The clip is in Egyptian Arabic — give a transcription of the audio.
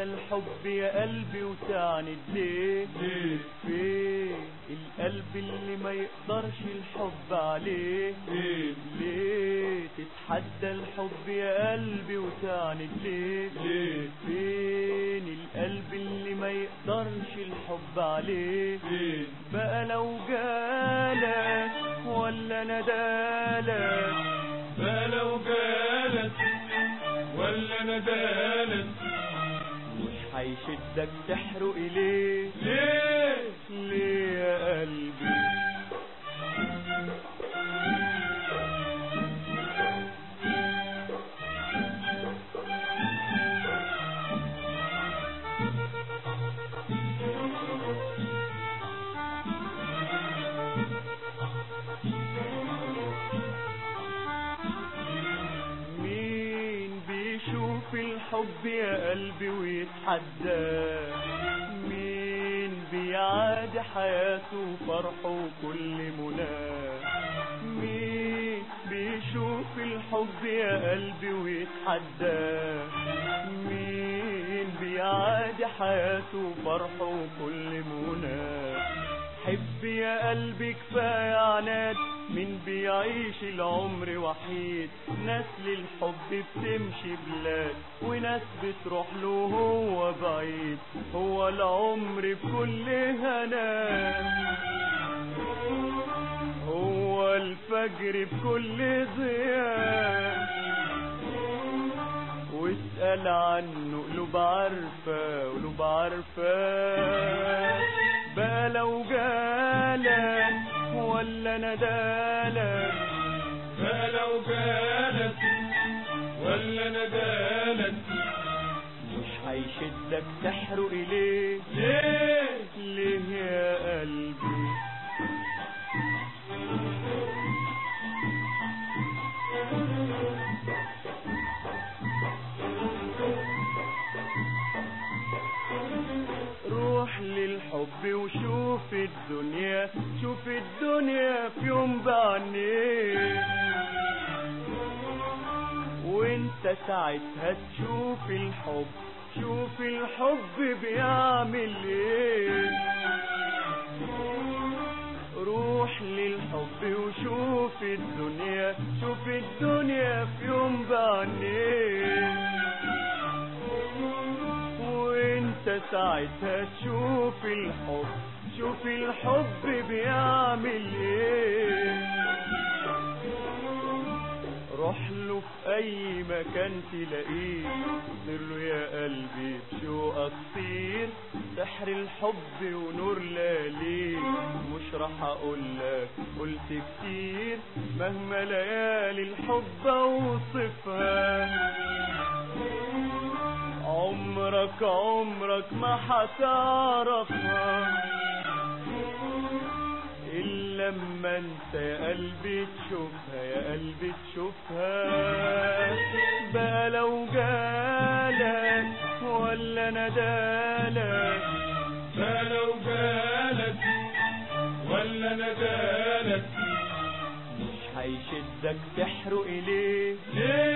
الحب يا قلبي وتعند ليه ليه فين القلب اللي ما يقدرش الحب عليه ليه ليه تتحدى الحب يا قلبي وتعند ليه ليه فين القلب اللي ما يقدرش الحب عليه ليه بقى لو جالك ولا ندالك ما لو جالت ولا ندالت مش هيشدك تحرق ليه ليه ليه يا قلبي مين بيشوف الحب يا قلبي ويتحداه مين بيعادي حياته وفرحه وكل مناه مين بيشوف الحب يا قلبي ويتحداه مين بيعادي حياته وفرحه وكل مناه حب يا قلبي كفاية عناد مين بيعيش العمر وحيد ناس للحب بتمشي بلاد وناس بتروح له هو بعيد هو العمر بكل هناه هو الفجر بكل ضياء واسأل عنه قلوب عارفة قلوب عارفة بقى لو جالك ولا ندالك ما لو جالت ولا ندالت مش هيشدك تحرق ليه ليه ليه يا قلبي روح للحب وشوف الدنيا شوف الدنيا في يوم بعينيك وانت ساعتها تشوف الحب شوف الحب بيعمل ايه روح للحب وشوف الدنيا شوف الدنيا في يوم بعينيك وانت ساعتها تشوف الحب شوف الحب بيعمل ايه روح له في اي مكان تلاقيه قول له يا قلبي بشوقك طير سحر الحب ونور لياليك مش راح اقول لك قلت كتير مهما ليالي الحب اوصفها عمرك عمرك ما هتعرفها إلا لما انت يا قلبي تشوفها يا قلبي تشوفها بقى لو جالك ولا ندالك ما لو جالت ولا ندالت مش هيشدك تحرق ليه ليه